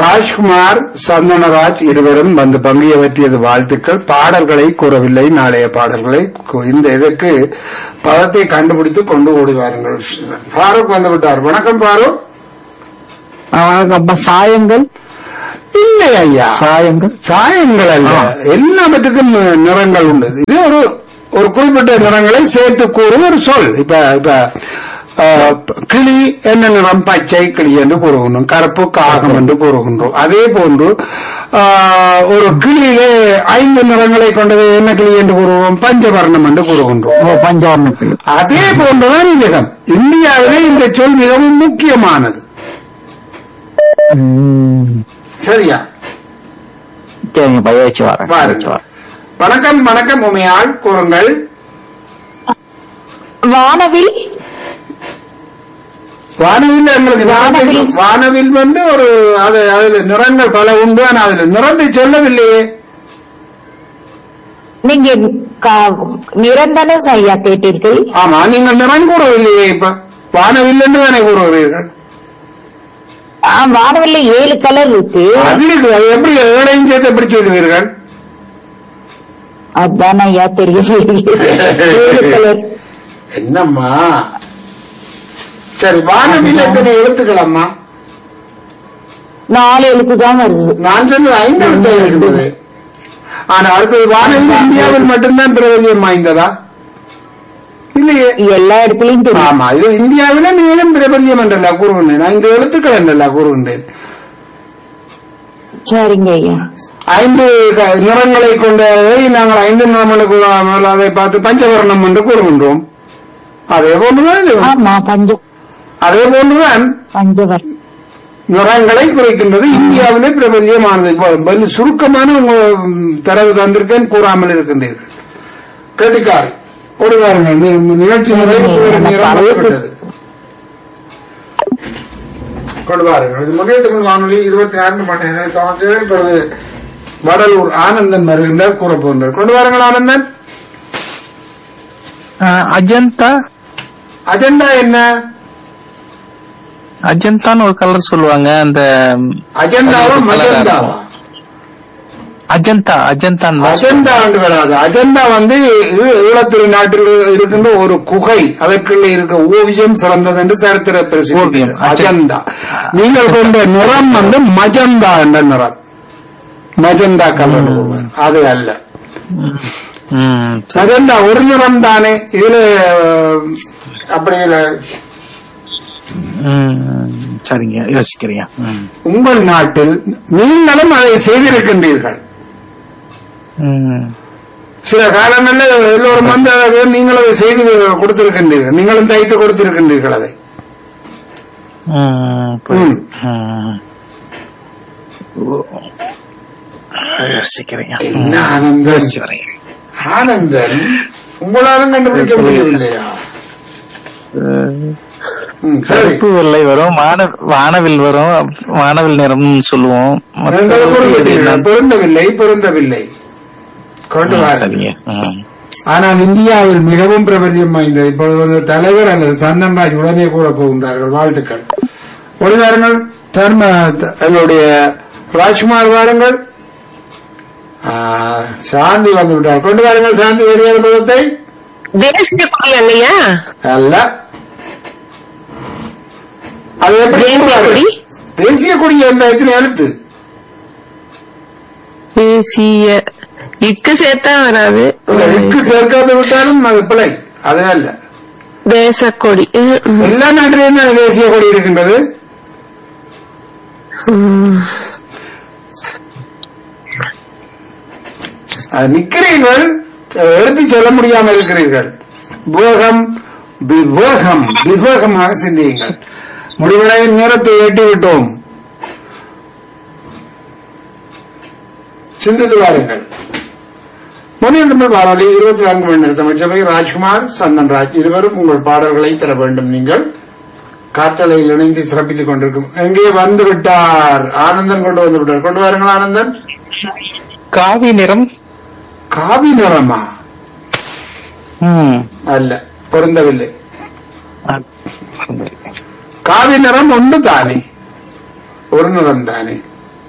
ராஜ்குமார் சந்தனராஜ் இருவரும் வந்து பங்கு பற்றியது வாழ்த்துக்கள் பாடல்களை கூறவில்லை நாளைய பாடல்களை கு- இந்த இதற்கு பதத்தை கண்டுபிடித்து கொண்டு ஓடி வாருங்கள் ஃபாரூக் வந்து விட்டார் வணக்கம் ஃபாரூக் வணக்கம் சாயங்கள் இல்லை ஐயா சாயங்கள் சாயங்கள் அல்ல எல்லாவற்றுக்கும் நிறங்கள் உண்டு இது ஒரு ஒரு குறிப்பிட்ட நிறங்களை சேர்த்து கூறும் ஒரு சொல் இப்ப இப்ப ஆஹ், கிளி என்ன நிறம் பச்சை கிளி என்று கூறுகின்றோம் கருப்பு காகம் என்று கூறுகின்றோம் அதே போன்று ஆஹ், ஒரு கிளியிலே ஐந்து நிறங்களை கொண்டது என்ன கிளி என்று கூறுவோம் பஞ்சவர்ணம் என்று கூறுகின்றோம் ஓ பஞ்சவர்ணத்தில் அதே போன்றுதான் இதகம் இந்தியாவிலே இந்த சொல் மிகவும் முக்கியமானது ம். சரியா சரிங்க பயிற்சி வரேன் பயிற்சி பாருங்க வரேன் வணக்கம் வணக்கம் உமையாள் கூறுங்கள் வானவில் வானவில் எங்களுக்கு வானவில். தெரியும். வானவில் வந்து ஒரு அது அதுல நிறங்கள் பல உண்டு ஆனா அதுல நிறத்தை சொல்லவில்லையே நீங்க க- நிரந்தர ஐயா கேட்டீர்கள் ஆமா நீங்கள் நிறம் கூறவில்லையே இப்ப வானவில் என்று தானே கூறுகிறீர்கள் ஆ, வானவில்ல ஏழு கலர் இருக்கு அது இருக்கு அது எப்படி ஏழையும் சேர்த்து எப்படி சொல்லுவீர்கள் அதான் ஐயா தெரியும் ஏழு கலர் என்னம்மா சரி வானவில் எத்தனை எழுத்துக்கள் அம்மா நாலு எழுத்து தான் வருது நான் சொன்னது ஐந்து எழுத்து இருந்தது ஆனா அடுத்தது வானவில் இந்தியாவில் மட்டும்தான் பிரபல்யம் வாய்ந்ததா இல்லையே எல்லா இடத்துலயும் தெரியும் ஆமா இது இந்தியாவில மேலும் பிரபல்யம் என்றல்ல கூறுகின்றேன் நான் இந்த எழுத்துக்கள் என்றல்ல கூறுகின்றேன் சரிங்க ஐயா ஐந்து க- நிறங்களை கொண்டதை நாங்கள் ஐந்து நிறங்களுக்கு அதை பார்த்து பஞ்சவர்ணம் என்று கூறுகின்றோம் அதே போன்றுதான் இது ஆமா பஞ்ச அதே போன்றுதான் பஞ்சவர் நிறங்களை குறைக்கின்றது இந்தியாவிலே பிரபல்யமானது இப்போ வந்து சுருக்கமான உங்க ம், தரவு தந்திருக்கேன் கூறாமல் இருக்கின்றீர்கள் கேட்டுக்காரு கொடுவாருங்கள் நி- நிகழ்ச்சி நிறைவு பெறும் நேரம் வந்துவிட்டது. கொடுவாருங்கள் இது முன்னே தமிழ் வானொலி இருபத்தி நான்கு மணி நேரம் தொடர்ந்து இப்பொழுது வடலூர் ஆனந்தன் வருகின்றார் கூற போகின்றார் கொண்டு வாருங்கள் ஆனந்தன் அஜந்தா அஜெண்டா என்ன அஜந்தான்னு ஒரு கலர் சொல்லுவாங்க அந்த அஜெண்டாவா அது ஒரு colour ஆ மஜெண்டாவா அஜந்தா அஜந்தான் தான் அஜெண்டா என்று வராது அஜெண்டா வந்து ஈ- ஈழத்திரு நாட்டில் இருக்கின்ற ஒரு குகை அதற்குள்ளே இருக்க ஓவியம் சிறந்தது என்று சரித்திர பிரசித்தி ஓவியம், அஜெண்டா நீங்கள் கொண்ட நிறம் வந்து மஜந்தா என்ற நிறம் மஜந்தா கலர் அது அல்ல ம், சரி. மஜந்தா ஒரு நிறம் தானே இதுல அஹ், அப்படி இல்ல. ம், சரிங்க யோசிக்கிறீங்க ம், உங்கள் நாட்டில் நீங்களும் அதை செய்திருக்கின்றீர்கள் ம், சில காலங்களில் எல்லோரும் வந்து அதை நீங்கள் அதை செய்து கொடுத்திருக்கின்றீர்கள் நீங்களும் தைத்து கொடுத்திருக்கின்றீர்கள் அதை ம், புரியுது. ம். ம். யோசிக்கிறீங்க என்ன ஆனந்தம் யோசிச்சு வரீங்க ஆனந்தன் உங்களாலும் கண்டுபிடிக்க முடியவில்லையா ம், சரி கருப்பு வெள்ளை வரும் வான வானவில் வரும் வானவில் நிறம் சொல்லுவோம் ரெண்டாவது பொருந்தவில்லை. பொருந்தவில்லை பொருந்தவில்லை கொண்டு ம், வாருங்கள். சரிங்க ம். ஆனால் இந்தியாவில் மிகவும் பிரபல்யம் வாய்ந்தது இப்பொழுது வந்து தலைவர் அல்லது தன்னன்ராஜ் உடனே கூற போகின்றார்கள் வாழ்த்துக்கள் ஒரு வாருங்கள் தர்ம த- எங்களுடைய ராஜ்குமார் வாருங்கள் ஆ, சாந்தி வந்து விட்டார் கொண்டு வாருங்கள் சாந்தி வெளியேற பதத்தை தேசிய கொடி அல்லையா அல்ல அது எப்படி தேசிய கூறுவார்கள்? கொடி? தேசிய கொடி என்ற எத்தனை எழுத்து தேசிய இக்கு சேர்த்தா வராது இதுக்கு சேர்க்காது விட்டாலும் அது பிழை அது அல்ல தேசக்கொடி ம், ம். எல்லா நாட்டிலையும் தான் தேசிய கொடி இருக்கின்றது ம். அது நிற்கிறீர்கள் எழுதி சொல்ல முடியாமல் இருக்கிறீர்கள் போகம் விவேகம் விவேகமாக சிந்தியுங்கள் முடிவடையும் நேரத்தை எட்டிவிட்டோம் சிந்தித்து வாருங்கள் முன்னிட்டு வானொலி இருபத்தி நான்கு மணி நேரம் அமைச்சரவை ராஜ்குமார் சந்தன் ராஜ் இருவரும் உங்கள் பாடல்களை தர வேண்டும் நீங்கள் காற்றலையில் இணைந்து சிறப்பித்துக் கொண்டிருக்கும் எங்கே வந்து விட்டார் ஆனந்தன் கொண்டு வந்து விட்டார் கொண்டு வாருங்கள் ஆனந்தன் காவி நிறம் காவி நிறமா ம். அல்ல பொருந்தவில்லை அ- காவி நிறம் ஒன்று தானே ஒரு நிறம் தானே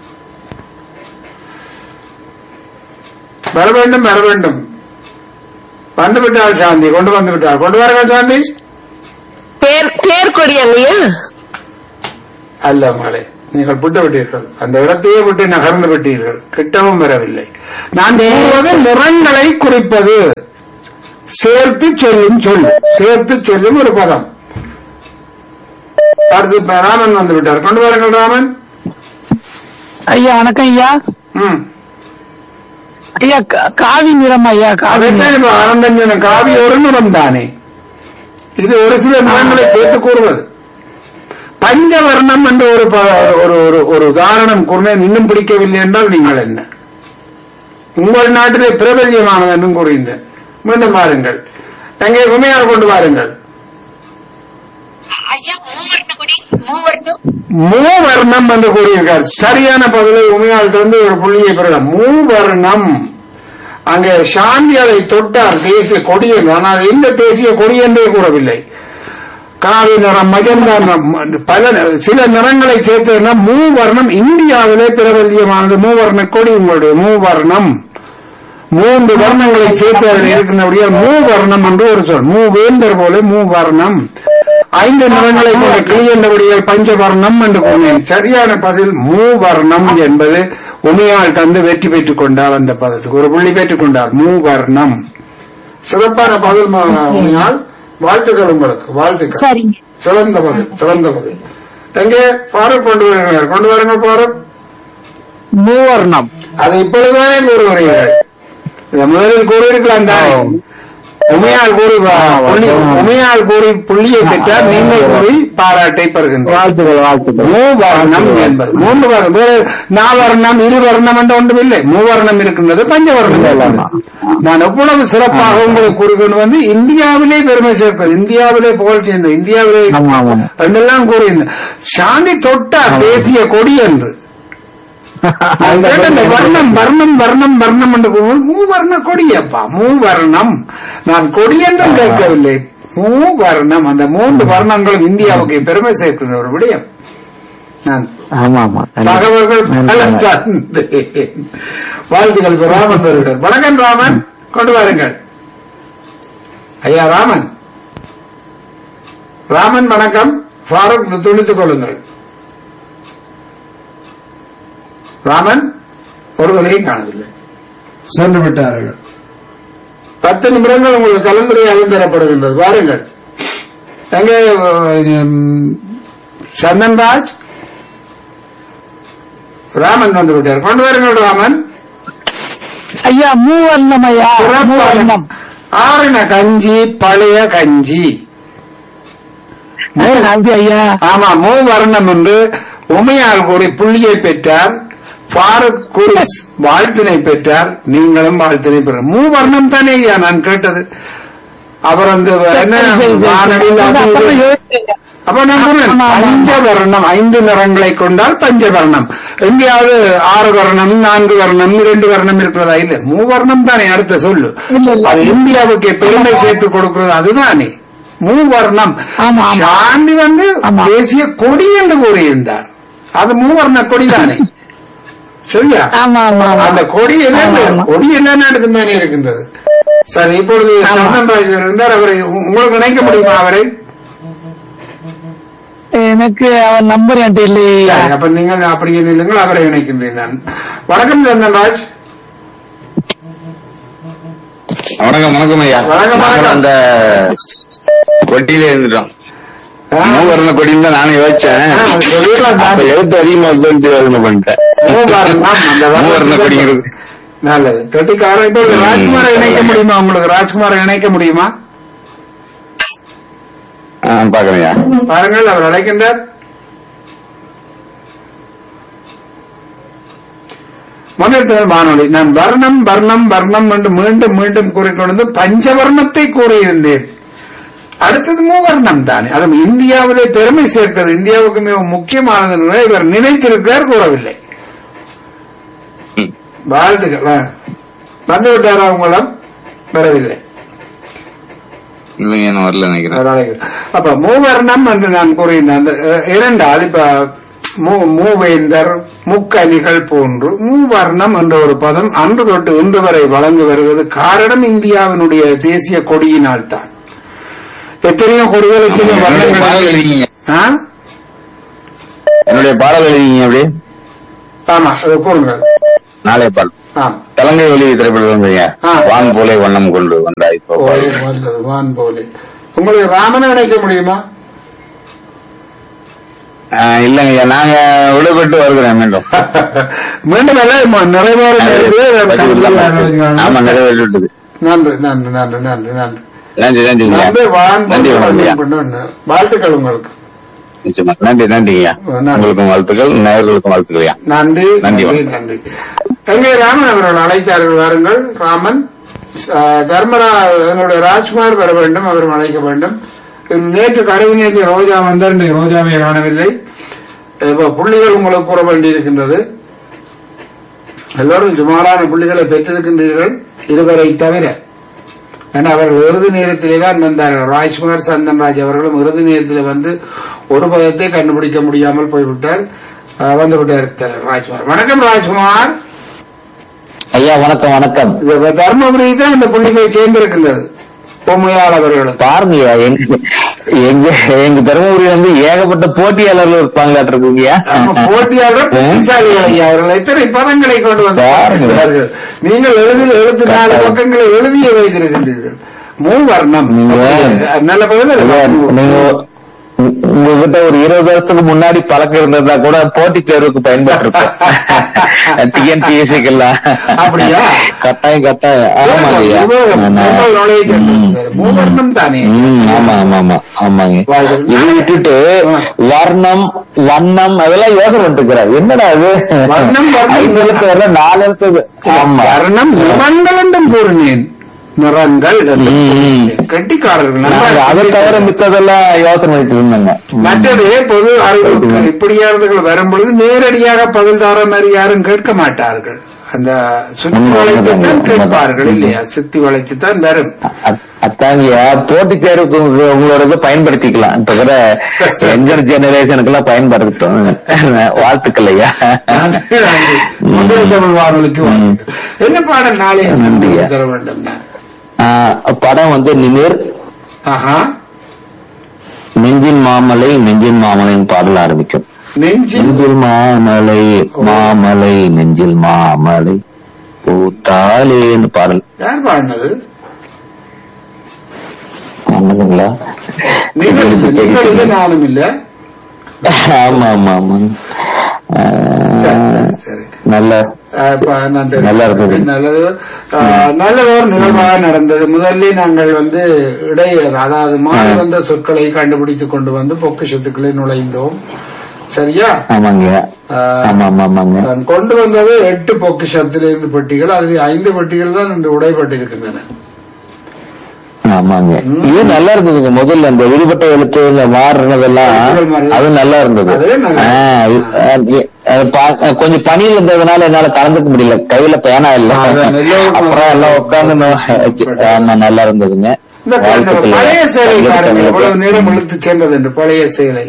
வர வேண்டும் வர வேண்டும் வந்து விட்டாள் சாந்தி கொண்டு வந்து விட்டாள் கொண்டு வாருங்கள் சாந்தி தேர் தேர்கொடி அங்கய்யா அல்ல மகளே நீங்கள் விட்டு விட்டீர்கள் அந்த இடத்தையே விட்டு நகர்ந்து விட்டீர்கள் கிட்டவும் வரவில்லை நான் கூறுவது நிறங்களை குறிப்பது சேர்த்து சொல்லும் சொல் சேர்த்து சொல்லும் ஒரு பதம் அடுத்து இப்ப ராமன் வந்து விட்டார் கொண்டு வாருங்கள் ராமன் ஐயா வணக்கம் ஐயா ம் ஐயா கா- காவி நிறம் ஐயா காவி நிறம். அதைத்தான் இப்ப ஆனந்தஞ்சன காவி ஒரு நிறம் தானே இது ஒரு சில நிறங்களை சேர்த்து கூறுவது பஞ்சவர்ணம் என்ற ஒரு ப- ஒரு ஒரு ஒரு உதாரணம் கூறினேன் இன்னும் பிடிக்கவில்லை என்றால் நீங்கள் என்ன உங்கள் நாட்டிலே பிரபல்யமானது என்றும் கூறியிருந்தேன் மீண்டும் வாருங்கள் எங்கே உமையால் கொண்டு வாருங்கள் ஐயா மூவர்ண கொடி மூவர்ணம் மூவர்ணம் என்று கூறியிருக்கார் சரியான பதிலை உமையால் தந்து ஒரு புள்ளியை பெறலாம் மூவர்ணம் அங்கே சாந்தி அதை தொட்டார் தேசிய கொடி என்று ஆனால் இந்த தேசிய கொடி என்றே கூறவில்லை காவி நிறம் மஜந்தா நிறம் பல சில நிறங்களை சேர்த்ததுன்னா மூவர்ணம் இந்தியாவிலே பிரபல்யமானது மூவர்ண கொடி உங்களுடைய மூவர்ணம் மூன்று வர்ணங்களை சேர்த்து அதில் இருக்கின்றபடியால் மூவர்ணம் என்று ஒரு சொல் மூவேந்தர் போல மூவர்ணம் ஐந்து நிறங்களை கொண்ட கிளி என்றபடியால் பஞ்சவர்ணம் என்று கூறினேன் சரியான பதில் மூவர்ணம் என்பது உமையால் தந்து வெற்றி பெற்றுக் கொண்டார் அந்த பதத்துக்கு ஒரு புள்ளி பெற்றுக் கொண்டார் மூவர்ணம் சிறப்பான பதில் ம- உமையால் வாழ்த்துக்கள் உங்களுக்கு வாழ்த்துக்கள் சரிங்க சிறந்த பதில் சிறந்த பதில் எங்கே பாரத் கொண்டு வருகிறார் கொண்டு வாருங்கள் பாரத் மூவர்ணம் அதை இப்பொழுதுதானே கூறுகிறீர்கள் இதை முதலில் கூறியிருக்கலாம் தானே உமையால் கூறி பா- புள்ளி- உமையால் கூறி புள்ளியை பெற்றால் நீங்கள் கூறி பாராட்டை பெறுகின்றோம் வாழ்த்துக்கள் வாழ்த்துக்கள் மூவர்ணம் என்பது மூன்று வர்ணம் வேறு நாவர்ணம் இருவர்ணம் என்ற ஒன்றும் இல்லை மூவர்ணம் இருக்கின்றது பஞ்சவர்ணம் இருக்கின்றது. நான் எவ்வளவு சிறப்பாக உங்களுக்கு கூறுகிறேன் வந்து இந்தியாவிலே பெருமை சேர்ப்பது இந்தியாவிலே புகழ் சேர்ந்த இந்தியாவிலே ஆமா ஆமா என்றெல்லாம் கூறியிருந்தேன் சாந்தி தொட்டார் தேசிய கொடி என்று நான் கேட்ட இந்த வர்ணம் வர்ணம் வர்ணம் வர்ணம் என்று கூறுவது மூவர்ண கொடியப்பா மூவர்ணம் நான் கொடி என்றும் கேட்கவில்லை மூவர்ணம் அந்த மூன்று வர்ணங்களும் இந்தியாவுக்கு பெருமை சேர்க்கின்ற ஒரு விடயம் நான் ஆமா ஆமா தகவல்கள் பல நன்றி. தந்தேன். வாழ்த்துக்கள் இப்ப ராமன் வருகிறார் வணக்கம் ராமன் கொண்டு வாருங்கள் ஐயா ராமன் ராமன் வணக்கம் ஃபாரூக் துணித்துக் கொள்ளுங்கள் ராமன் ஒருவரையும் காணவில்லை சென்று விட்டார்கள் பத்து நிமிடங்கள் உங்களுக்கு கலந்துரையாக தரப்படுகின்றது வாருங்கள் எங்கே உம், சந்தன்ராஜ் ராமன் வந்து விட்டார் கொண்டு வாருங்கள் ராமன் ஐயா மூவர்ணம் ஐயா சிறப்பான மூவர்ணம் ஆறின கஞ்சி பழைய கஞ்சி ஏ, நன்றி ஐயா ஆமா மூவர்ணம் என்று உமையால் கூறி புள்ளியை பெற்றார் பாரத் கூறி வாழ்த்தினை பெற்றார் நீங்களும் வாழ்த்தினை பெற மூவர்ணம் தானே ஐயா நான் கேட்டது அவர் அந்த என்ன சரி, சரி, சரி. வானவில் அது இது. அப்புறம் யோசிச்சேன். அப்ப நான் சொன்னேன் ஆமா, ஆமா, ஆமா. பஞ்சவர்ணம் ஐந்து நிறங்களை கொண்டால் பஞ்சவர்ணம் எங்கேயாவது ஆறு வர்ணம் நான்கு வர்ணம் இரண்டு வர்ணம் இருக்கிறதா இல்ல மூவர்ணம் தானே அடுத்த சொல்லு இல்ல, இல்ல. அது இந்தியாவுக்கு பெருமை சேர்த்து கொடுக்கிறது அதுதானே மூவர்ணம் ஆமா, ஆமா. சாந்தி வந்து ஆமா. தேசிய கொடி என்று கூறியிருந்தார் அது மூவர்ண கொடி தானே சரியா ஆமா ஆமா ஆமா அந்த கொடி என்ன ஆமா, ஆமா. கொடி என்ன தானே இருக்கின்றது சரி இப்பொழுது ஆமா. சந்தன்ராஜ் இருந்தார் அவரை உ- உங்களுக்கு நினைக்க முடியுமா அவரை எனக்கு அவன் நம்பர் என்கிட்ட இல்லையே சரி, அப்ப நீங்கள் அப்படியே நில்லுங்கள் அவரை இணைக்கின்றேன் நான் வணக்கம் சந்தன்ராஜ் வணக்கம் வணக்கம் ஐயா வணக்கம், வணக்கம். நாங்கள் அந்த கொட்டியில இருந்துட்டோம் ஆ, மூவர்ண கொடின்னு தான் நானும் யோசிச்சேன் ஆ, அது சொல்லிடலாம் அப்ப சாமி. எழுத்து அதிகமா சொல்லிட்டு யோசனை பண்ணிட்டேன் மூவர்ணம், அந்த வர்ணம் மூவர்ண கொடிங்கிறது நல்லது கெட்டிக்காரன் இப்போ ராஜ்குமாரை இணைக்க முடியுமா உங்களுக்கு ராஜ்குமாரை இணைக்க முடியுமா ஆ, பாக்குறேன் ஐயா பாருங்கள் அவர் அழைக்கின்றார் முதல் வானொலி நான் வர்ணம் வர்ணம் வர்ணம் என்று மீண்டும் மீண்டும் கூறிக்கொண்டு பஞ்சவர்ணத்தை கூறியிருந்தேன் அடுத்தது மூவர்ணம் தானே அது இந்தியாவிலே பெருமை சேர்க்கிறது இந்தியாவுக்கு மிக முக்கியமானது என்று இவர் நினைத்திருக்கிறார் கூறவில்லை வாழ்த்துக்கள் ஆ. வந்து விட்டாரா உங்களும் வரவில்லை இல்லைங்க நான் வரல நினைக்கிறேன் அதனால அப்ப மூவர்ணம் என்று நான் கூறினேன் அந்த அஹ், இரண்டால் இப்ப மூ- மூவேந்தர் முக்கணிகள் போன்று மூவர்ணம் என்ற ஒரு பதம் அன்று தொட்டு இன்று வரை வழங்கி வருவது காரணம் இந்தியாவினுடைய தேசிய கொடியினால் தான் எத்தனையோ கொடிகளுக்கு இந்த என்னுடைய பாடல் வர்ணங்கள் எழுதிங்க ஆ? என்னுடைய பாடல் எழுதிங்க அப்படி ஆமா அது கூறுங்கள் நாளைய பாடல் ஆ தெலங்கை ஒளி திரைப்படம் வந்தீங்க ஆ. வான் போலே வண்ணம் கொண்டு வந்தாய் இப்போ ஓ, பாடல். வந்தது, வான் போலே உங்களுக்கு ராமனை நினைக்க முடியுமா ஆ, இல்லைங்கய்யா நாங்க விடுபட்டு வருகிறோம் மீண்டும் மீண்டும் எல்லாம் நிறைவேற ஆமா நிறைவேறி விட்டது நன்றி நன்றி நன்றி நன்றி நன்றி நன்றி நன்றிங்க நன்றி வான் நன்றி வணக்கம்யா பண்ணு வாழ்த்துக்கள் உங்களுக்கு நிச்சயமா நன்றி நன்றிங்கய்யா நன்றி. உங்களுக்கும் வாழ்த்துக்கள் நேயர்களுக்கும் வாழ்த்துக்கள்யா நன்றி நன்றி, நன்றி வணக்கம். நன்றி எங்கே ராமன் அவர்கள் அழைத்தார்கள் வாருங்கள் ராமன் ஆஹ், தர்மரா என்னுடைய ராஜ்குமார் வர வேண்டும் அவரும் அழைக்க வேண்டும் நேற்று கடைவி நேற்று ரோஜா வந்தார் இன்றைக்கு ரோஜாவை காணவில்லை இப்ப புள்ளிகள் உங்களுக்கு கூற வேண்டியிருக்கின்றது எல்லோரும் சுமாரான புள்ளிகளை பெற்றிருக்கின்றீர்கள் இருவரை தவிர ஏன்னா அவர்கள் இறுதி நேரத்திலே தான் வந்தார்கள் ராஜ்குமார் சந்தன்ராஜ் அவர்களும் இறுதி நேரத்தில் வந்து ஒரு பதத்தை கண்டுபிடிக்க முடியாமல் போய்விட்டார் அஹ், வந்து விட்டார் திரு ராஜ்குமார் வணக்கம் ராஜ்குமார் ஐயா வணக்கம் வணக்கம் இது தர்மபுரி தான் இந்த புள்ளிகளை சேர்ந்திருக்கின்றது பொம்மையாள் அவர்களுக்கு பாருங்கய்யா எங்க எங்க எங்க தருமபுரி வந்து ஏகப்பட்ட போட்டியாளர்கள் இருப்பாங்களாட்டு இருக்குங்கய்யா நம்ம போட்டியாளர் புத்திசாலிகள் ஐயா அவர்கள் எத்தனை பதங்களை கொண்டு வந்தார்கள் நீங்கள் எழுதி எழுபத்தி நாலு பக்கங்களை எழுதிய வைத்திருக்கின்றீர்கள் மூவர்ணம் நீங்க- நல்ல பதில் ஐயா, நீங்க உ- உங்ககிட்ட ஒரு இருபது வருஷத்துக்கு முன்னாடி பழக்கம் இருந்ததா கூட போட்டி தேர்வுக்கு பயன்பட்டு இருக்கும் டிஎன்பிஎஸ்சிக்கெல்லாம் அப்படியா? கட்டாயம் கட்டாயம் ஆமாங்க ஐயா நான்- மூவர்ணம் தானே ம், ஆமா ஆமா ஆமா ஆமாங்க வாழ்க- இதை விட்டுட்டு ஆ. வர்ணம் வண்ணம் அதெல்லாம் யோசனை பண்ணிருக்கிறார் என்னடா அது வர்ணம், வர்ணம். ஐந்து எழுத்து வரல நாலு எழுத்து ஆமா வர்ணம் நிறங்கள் என்றும் கூறினேன் நிறங்கள் என்று ம், ம். கூறினேன். கெட்டிக்காரர்கள் நாங்க நல்லா அதை தவிர மித்ததெல்லாம் யோசனை பண்ணிட்டு இருந்தாங்க மற்றது பொது அறிவுக்கு இப்படியானவர்கள் வரும்பொழுது நேரடியாக பதில் தர மாதிரி யாரும் கேட்க மாட்டார்கள் அந்த சுத்தி உண்மை, வளைத்துத்தான் உண்மை, கேட்பார்கள் உண்மை. இல்லையா சுத்தி வளைத்துத்தான் வரும் அ- அத்தாங்கய்யா போட்டி தேர்வுக்கு உங்க- உங்களோட இதை பயன்படுத்திக்கலாம் இப்ப கூட எங்கர் ஜெனரேஷனுக்கு எல்லாம் பயன்படுத்தோம் வாழ்த்துக்கள் ஐயா முதல் தமிழ் வானொலிக்கு வாழ்த்துக்கள். என்ன பாடல் நாளை நன்றியா. தர வேண்டும் நான்? ஆ, படம் வந்து நிமிர் ஆஹா நெஞ்சின் மாமலை நெஞ்சின் மாமலைன்னு பாடல் ஆரம்பிக்கும் நெஞ்சில் நெஞ்சில் மாமலை மாமலை நெஞ்சில் மாமலை பூத்தாலேன்னு பாடல் யார் பாடினது ஆமாங்களா நீங்கள் நீங்கள் இல்லை நானும் இல்ல ஆமா ஆமா ஆமா ஆ, சரி, சரி, சரி. நல்ல ஆஹ் ப- நன்றி. நல்லா இருந்தது. நல்லது ஆஹ் நல்லது ஒரு நிகழ்வாக நடந்தது முதல்ல நாங்கள் வந்து இடைய அதாவது மாறி வந்த சொற்களை கண்டுபிடித்துக் கொண்டு வந்து பொக்கிஷத்துக்குள்ளே நுழைந்தோம் சரியா ஆமாங்க ஆஹ் ஆமா ஆமா ஆமாங்க நான் கொண்டு வந்தது எட்டு பொக்கிஷத்திலிருந்து பெட்டிகள் அதில் ஐந்து பெட்டிகள் தான் இன்று உடைபட்டிருக்கின்றன ஆமாங்க இது நல்லா இருந்ததுங்க முதல்ல இந்த விடுபட்ட எழுத்து இந்த மாறுனதெல்லாம் எழுத்துக்கள் மாறி. அது நல்லா இருந்தது அது நல்லா ஆ, இது- அது- அது பா- கொஞ்சம் பணியில் இருந்ததுனால என்னால கலந்துக்க முடியல கையில பேனா இல்ல அதான் எல்லோருக்கும் அப்புறம் எல்லாம் உட்கார்ந்து ஆமா நல்லா இருந்ததுங்க இந்த இந்த வாழ்த்துக்கள். பழைய சேலை பாருங்கள் வாழ்த்துக்கள். எவ்வளவு நேரம் இழுத்து சென்றது என்று பழைய சேலை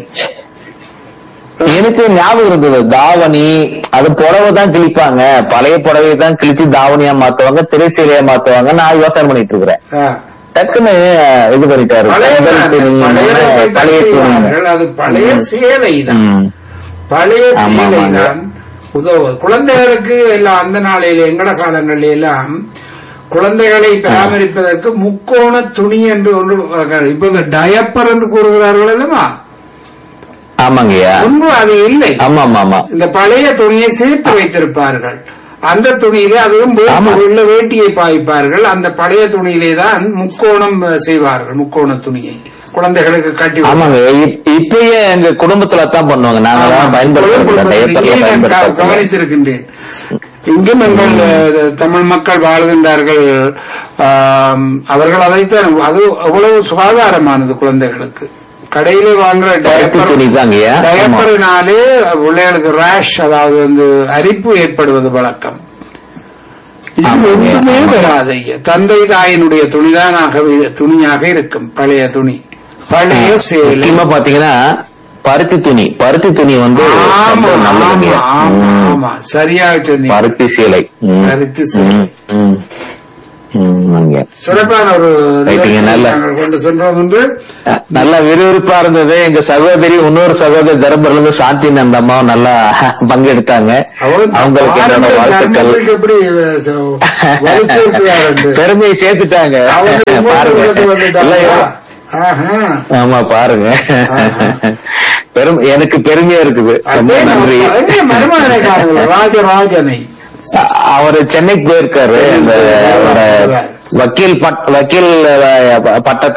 எனக்கு ஞாபகம் இருந்தது தாவணி அது புடவை தான் கிழிப்பாங்க பழைய புடவையை தான் கிழிச்சு தாவணியா மாத்துவாங்க திரைச்சீலையா மாத்துவாங்க நான் யோசனை பண்ணிட்டு இருக்கிறேன் ஆஹ் டக்குன்னு இது பண்ணிட்டாரு பழைய பழைய துணி, பழைய பழைய துணி செய்வார்கள். அது பழைய சேலை தான் ம். பழைய ஆமா, சேலை ஆமாங்க. தான் உதவு குழந்தைகளுக்கு எல்லாம் அந்த நாளையில எங்கட காலங்களில் எல்லாம் குழந்தைகளை பராமரிப்பதற்கு முக்கோண துணி என்று ஒன்று வகைகள். இப்ப இந்த டயப்பர் என்று கூறுகிறார்கள் அல்லவா ஆமாங்கய்யா முன்பு அது இல்லை ஆமா ஆமா ஆமா இந்த பழைய துணியை சேர்த்து வைத்திருப்பார்கள் அந்த துணியிலே அதுவும் ஆமா. வேட்டி- உள்ள வேட்டியை பாய்ப்பார்கள் அந்த பழைய துணியிலே தான் முக்கோணம் அஹ், செய்வார்கள் முக்கோண துணியை குழந்தைகளுக்கு கட்டி ஆமாங்க இப்- இப்பயே எங்க குடும்பத்துல தான் பண்ணுவாங்க நாங்க தான் பயன்படுத்துறோம் இங்கே நான் க- பயன்படுத்துறோம் கவனித்திருக்கின்றேன் இங்கும் எங்கள் அஹ், தமிழ் மக்கள் வாழ்கின்றார்கள் ஆம், அவர்கள் அதைத்தான் அது அவ்வளவு சுகாதாரமானது குழந்தைகளுக்கு கடையிலே வாங்குற பருத்தி துணி தாங்கய்யா. ஆமா. டயப்பரினாலே பிள்ளைகளுக்கு ரேஷ் அதாவது வந்து அரிப்பு ஏற்படுவது வழக்கம் இது ஆமாங்க, ஒன்றுமே ஆமாங்க. வராது ஐயா. தந்தை தாயினுடைய துணிதானாக துணியாக இருக்கும் பழைய துணி பழைய சேலை முக்கியமா பாத்தீங்கன்னா பருத்தி துணி பருத்தி துணி வந்து ஆமா ரொம்ப நல்லது ஆமா இல்லையா? ஆமா ம். ஆமா சரியாக சொன்னீங்க பருத்தி சீலை ம். பருத்தி சீலை. ம், ம். ம், அங்க. சிறப்பான ஒரு ரைட்டுங்க, நல்ல. நாங்கள் கொண்டு சென்றோம் என்று அஹ், நல்லா விறுவிறுப்பா இருந்தது எங்க சகோதரி இன்னொரு சகோதரி தர்மபுரில இருந்து சாந்தி அந்த அம்மா நல்லா பங்கெடுத்தாங்க அவங்களுக்கு என்னோட வாழ்த்துக்கள் தர்மபுரிக்கு எப்படி அஹ், வலுச்சேர்க்கிறார் என்று. பெருமையை சேர்த்துட்டாங்க அவங்க இன்னொரு பாருங்க இடத்துக்கு வந்துட்டாங்களா? எல்லாம் ஆஹா. ஆமா பாருங்க பெரும் எனக்கு பெருமையா இருக்குது ரொம்ப அதே நன்றி நம்ம- எங்க மருமகனை காணுங்களா? ராஜராஜனை அவர் சென்னைக்கு போயிருக்காரு அந்த அவரோட வக்கீல் பட் வக்கீல் அஹ், பட்ட